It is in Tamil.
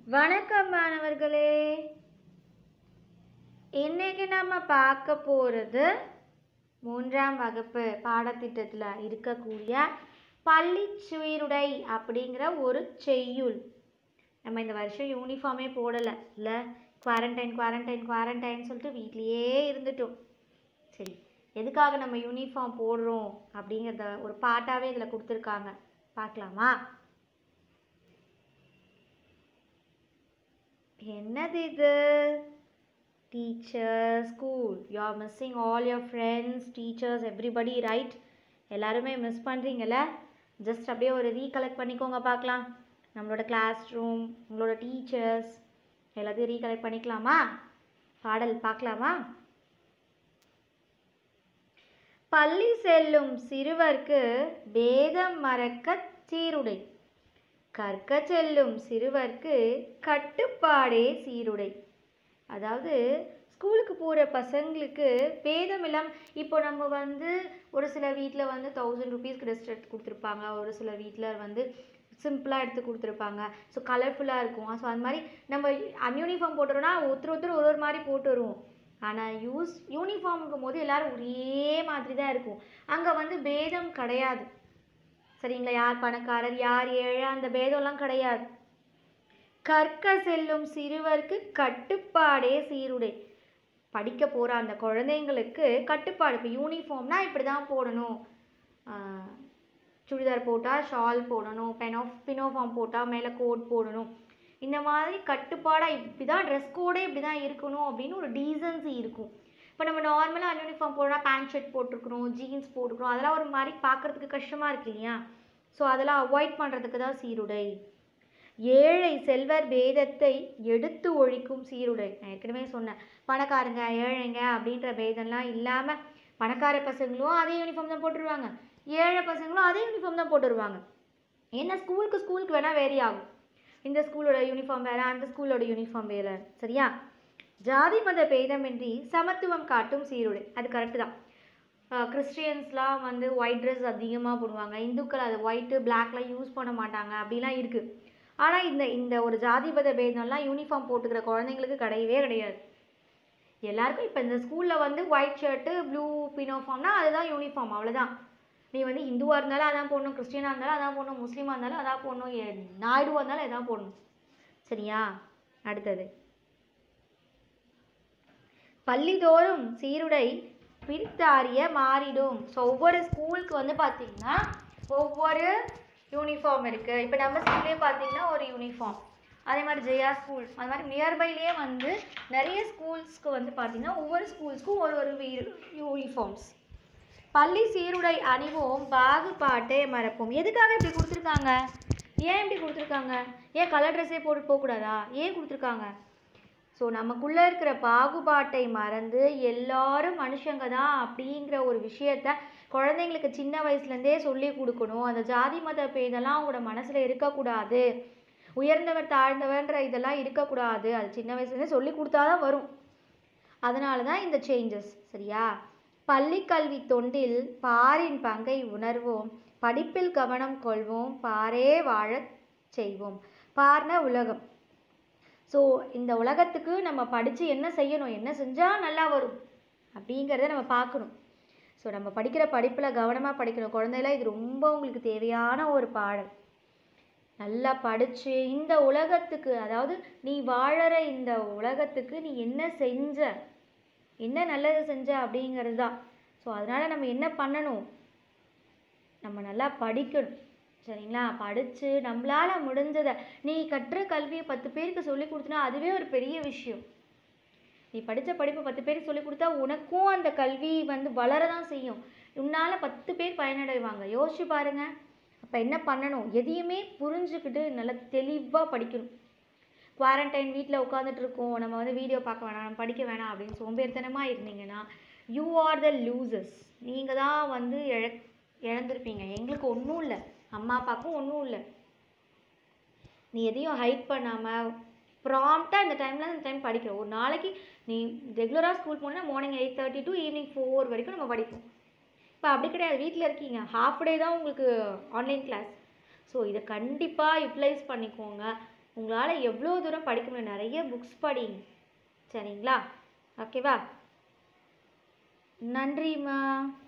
வணக்கம் மாணவர்களே இன்னைக்கு நம்ம பார்க்க போகிறது மூன்றாம் வகுப்பு பாடத்திட்டத்தில் இருக்கக்கூடிய பள்ளி சுவீருடை அப்படிங்கிற ஒரு செய்யுள் நம்ம இந்த வருஷம் யூனிஃபார்மே போடலை இல்லை குவாரண்டைன் குவாரண்டைன் குவாரண்டைன் சொல்லிட்டு வீட்லேயே இருந்துட்டோம் சரி எதுக்காக நம்ம யூனிஃபார்ம் போடுறோம் அப்படிங்கிறத ஒரு பாட்டாகவே இதில் கொடுத்துருக்காங்க பார்க்கலாமா என்னது இது teacher school you are missing all your friends teachers everybody right எல்லாருமே மிஸ் பண்ணுறீங்கல்ல ஜஸ்ட் அப்படியே ஒரு ரீகலெக்ட் பண்ணிக்கோங்க பார்க்கலாம் நம்மளோட கிளாஸ் ரூம் உங்களோட டீச்சர்ஸ் எல்லாத்தையும் ரீகலெக்ட் பண்ணிக்கலாமா பாடல் பார்க்கலாமா பள்ளி செல்லும் சிறுவர்க்கு வேதம் மறக்கச் சீருடை கற்க செல்லும் சிறுவர்க்கு கட்டுப்பாடே சீருடை அதாவது ஸ்கூலுக்கு போகிற பசங்களுக்கு வேதம் இல்லாம இப்போ நம்ம வந்து ஒரு சில வீட்டில் வந்து தௌசண்ட் ருபீஸ்க்கு ட்ரெஸ் எடுத்து கொடுத்துருப்பாங்க ஒரு சில வீட்டில் வந்து சிம்பிளாக எடுத்து கொடுத்துருப்பாங்க ஸோ கலர்ஃபுல்லாக இருக்கும் ஸோ அந்த மாதிரி நம்ம அன்யூனிஃபார்ம் போட்டுறோம்னா ஒருத்தர் ஒருத்தர் ஒரு ஒரு மாதிரி போட்டு வருவோம் ஆனால் யூஸ் யூனிஃபார்முங்கும் போது எல்லாரும் ஒரே மாதிரி தான் இருக்கும் அங்கே வந்து பேதம் கிடையாது சரிங்களா யார் பணக்காரர் யார் ஏழை அந்த பேதம்லாம் கிடையாது கற்க செல்லும் சிறுவர்க்கு கட்டுப்பாடே சீருடை படிக்க போகிற அந்த குழந்தைங்களுக்கு கட்டுப்பாடு இப்போ யூனிஃபார்ம்னா இப்படி தான் போடணும் ஆஹ் சுடிதார் போட்டால் ஷால் போடணும் பெனோ பினோஃபார்ம் போட்டால் மேலே கோட் போடணும் இந்த மாதிரி கட்டுப்பாடாக இப்படி தான் ட்ரெஸ் கோடே இப்படி தான் இருக்கணும் அப்படின்னு ஒரு டீசன்சி இருக்கும் இப்போ நம்ம நார்மலாக யூனிஃபார்ம் போடணும் பேண்ட் ஷர்ட் போட்டிருக்கிறோம் ஜீன்ஸ் போட்டிருக்கிறோம் அதெல்லாம் ஒரு மாதிரி பார்க்குறதுக்கு கஷ்டமாக இருக்கு இல்லையா ஸோ அதெல்லாம் அவாய்ட் பண்ணுறதுக்கு தான் சீருடை ஏழை செல்வர் பேதத்தை எடுத்து ஒழிக்கும் சீருடை நான் ஏற்கனவே சொன்னேன் பணக்காரங்க ஏழைங்க அப்படின்ற பேதம்லாம் இல்லாமல் பணக்கார பசங்களும் அதே யூனிஃபார்ம் தான் போட்டுருவாங்க ஏழை பசங்களும் அதே யூனிஃபார்ம் தான் போட்டுருவாங்க ஏன்னா ஸ்கூலுக்கு ஸ்கூலுக்கு வேணால் வேரி ஆகும் இந்த ஸ்கூலோட யூனிஃபார்ம் வேறு அந்த ஸ்கூலோட யூனிஃபார்ம் வேறு சரியா ஜாதி மத பேதமின்றி சமத்துவம் காட்டும் சீருடை அது கரெக்டு தான் கிறிஸ்டியன்ஸ்லாம் வந்து ஒயிட் ட்ரெஸ் அதிகமாக போடுவாங்க இந்துக்கள் அது ஒயிட்டு பிளாக்லாம் யூஸ் பண்ண மாட்டாங்க அப்படிலாம் இருக்குது ஆனால் இந்த இந்த ஒரு ஜாதி மத பேதம்லாம் யூனிஃபார்ம் போட்டுக்கிற குழந்தைங்களுக்கு கிடையவே கிடையாது எல்லாருக்கும் இப்போ இந்த ஸ்கூலில் வந்து ஒயிட் ஷர்ட்டு ப்ளூ பினோஃபார்ம்னா அதுதான் யூனிஃபார்ம் அவ்வளோதான் நீ வந்து இந்துவாக இருந்தாலும் அதான் போடணும் கிறிஸ்டியனாக இருந்தாலும் அதான் போடணும் முஸ்லீமாக இருந்தாலும் அதான் போடணும் எ- நாயுடுவாக இருந்தாலும் அதான் போடணும் சரியா அடுத்தது பள்ளிதோறும் சீருடை பிரித்தாரிய மாறிடும் ஸோ ஒவ்வொரு ஸ்கூலுக்கு வந்து பார்த்தீங்கன்னா ஒவ்வொரு யூனிஃபார்ம் இருக்குது இப்போ நம்ம ஸ்கூல்லே பார்த்தீங்கன்னா ஒரு யூனிஃபார்ம் அதே மாதிரி ஜெயா ஸ்கூல் அது மாதிரி நியர்பைலேயே வந்து நிறைய ஸ்கூல்ஸ்க்கு வந்து பார்த்தீங்கன்னா ஒவ்வொரு ஸ்கூல்ஸ்க்கும் ஒரு ஒரு யூனிஃபார்ம்ஸ் பள்ளி சீருடை அணிவோம் பாகுபாட்டை மறப்போம் எதுக்காக இப்படி கொடுத்துருக்காங்க ஏன் இப்படி கொடுத்துருக்காங்க ஏன் கலர் ட்ரெஸ்ஸே போட்டு போகக்கூடாதா ஏன் கொடுத்துருக்காங்க ஸோ நமக்குள்ளே இருக்கிற பாகுபாட்டை மறந்து எல்லாரும் மனுஷங்க தான் அப்படிங்கிற ஒரு விஷயத்த குழந்தைங்களுக்கு சின்ன வயசுலேருந்தே சொல்லி கொடுக்கணும் அந்த ஜாதி மத பேதெல்லாம் அவங்களோட மனசில் இருக்கக்கூடாது உயர்ந்தவர் தாழ்ந்தவர்ன்ற இதெல்லாம் இருக்கக்கூடாது அது சின்ன வயசுலேருந்தே சொல்லி கொடுத்தாதான் வரும் அதனால தான் இந்த சேஞ்சஸ் சரியா பள்ளி கல்வி தொண்டில் பாரின் பங்கை உணர்வோம் படிப்பில் கவனம் கொள்வோம் பாரே வாழச் செய்வோம் பார்ன உலகம் ஸோ இந்த உலகத்துக்கு நம்ம படித்து என்ன செய்யணும் என்ன செஞ்சால் நல்லா வரும் அப்படிங்கிறத நம்ம பார்க்கணும் ஸோ நம்ம படிக்கிற படிப்பில் கவனமாக படிக்கணும் குழந்தையில இது ரொம்ப உங்களுக்கு தேவையான ஒரு பாடல் நல்லா படித்து இந்த உலகத்துக்கு அதாவது நீ வாழற இந்த உலகத்துக்கு நீ என்ன செஞ்ச என்ன நல்லது செஞ்ச அப்படிங்கிறது தான் ஸோ அதனால் நம்ம என்ன பண்ணணும் நம்ம நல்லா படிக்கணும் சரிங்களா படித்து நம்மளால் முடிஞ்சதை நீ கற்ற கல்வியை பத்து பேருக்கு சொல்லி கொடுத்தனா அதுவே ஒரு பெரிய விஷயம் நீ படித்த படிப்பை பத்து பேருக்கு சொல்லி கொடுத்தா உனக்கும் அந்த கல்வி வந்து வளர தான் செய்யும் உன்னால் பத்து பேர் பயனடைவாங்க யோசிச்சு பாருங்க அப்போ என்ன பண்ணணும் எதையுமே புரிஞ்சுக்கிட்டு நல்லா தெளிவாக படிக்கணும் குவாரண்டைன் வீட்டில் உட்காந்துட்டு இருக்கோம் நம்ம வந்து வீடியோ பார்க்க வேணாம் நம்ம படிக்க வேணாம் அப்படின்னு சோம்பேறித்தனமாக இருந்தீங்கன்னா யூ ஆர் த லூசர்ஸ் நீங்கள் தான் வந்து இழ இழந்திருப்பீங்க எங்களுக்கு ஒன்றும் இல்லை அம்மா அப்பாவுக்கும் ஒன்றும் இல்லை நீ எதையும் ஹைட் பண்ணாமல் ப்ராம்ப்டாக இந்த டைமில் இந்த டைம் படிக்கிற ஒரு நாளைக்கு நீ ரெகுலராக ஸ்கூல் போனா morning eight thirty to evening four வரைக்கும் நம்ம படிப்போம் இப்போ அப்படி கிடையாது வீட்டில் இருக்கீங்க ஹாஃப் டே தான் உங்களுக்கு ஆன்லைன் கிளாஸ் ஸோ இதை கண்டிப்பாக யூட்டிலைஸ் பண்ணிக்கோங்க உங்களால் எவ்வளோ தூரம் படிக்க முடியும் நிறைய புக்ஸ் படிங்க சரிங்களா ஓகேவா நன்றிம்மா